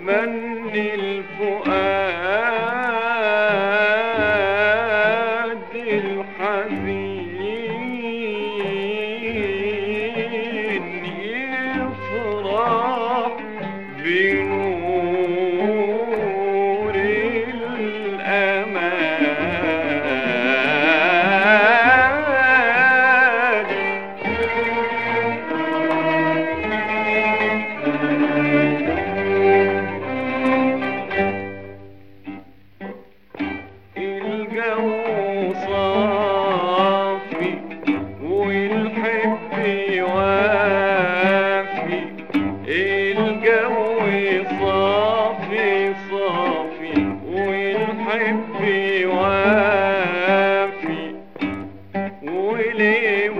تمني الفؤاد الحزين يفرح بنور الأمان الجو صافي والحب يوافي الجو صافي صافي والحب يوافي وليه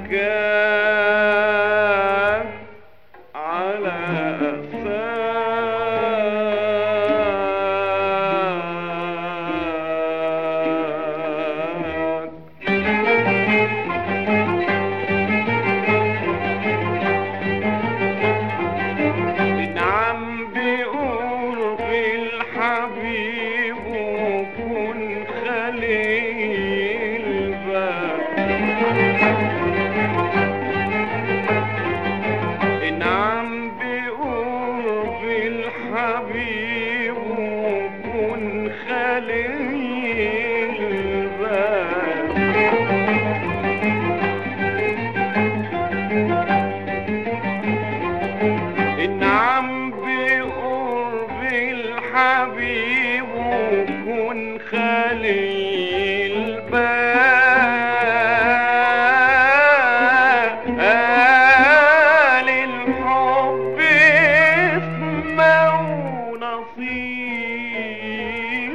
مكان على أساك نعم بقرب الحبيب وكن خليل نعم بقرب الحبيب وكن خليل نعم بقرب الحبيب وكن خليل قال الحب اسمه نصيب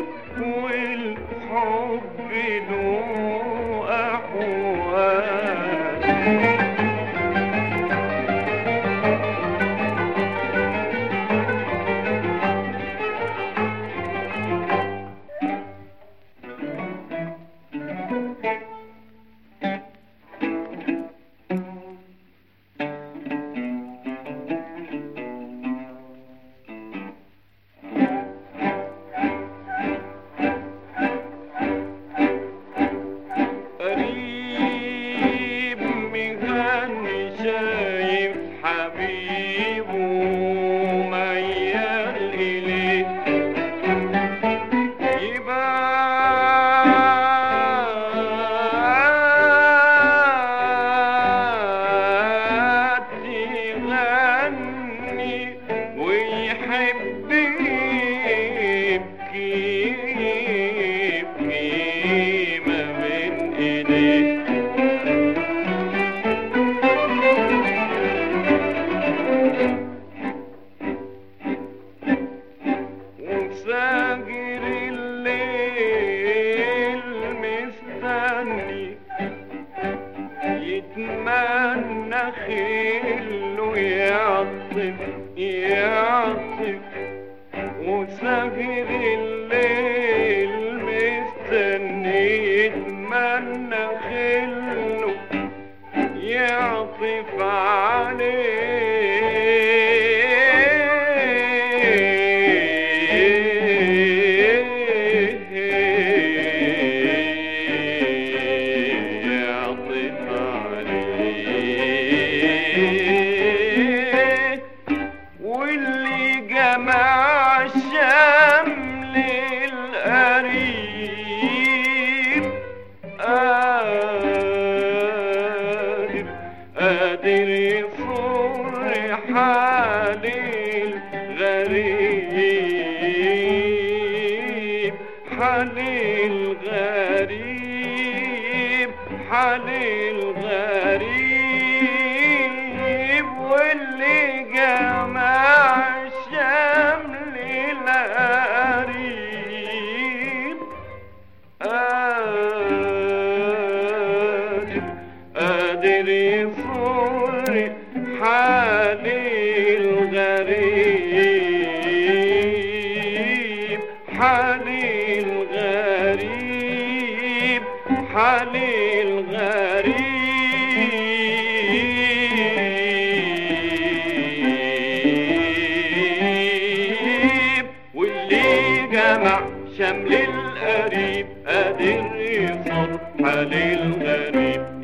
والحب له أحوال قريب مغني شايف حبيبه ميال إليه يبات يغني ويحب يبكي يبكي ما بين ايديه وساجر الليل مستني يتمنى خيله يعطف يعطف وساجر الليل مستني يتمنى خيله يعطف عليه يعطف عليه واللي جمع شمل القريب قادر قادر يصر حال الغريب حال الغريب حال الغريب واللي جمع شمل القريب قادر قادر يصر حال الغريب حال الغريب حال مع شمل القريب قادر يصر حال الغريب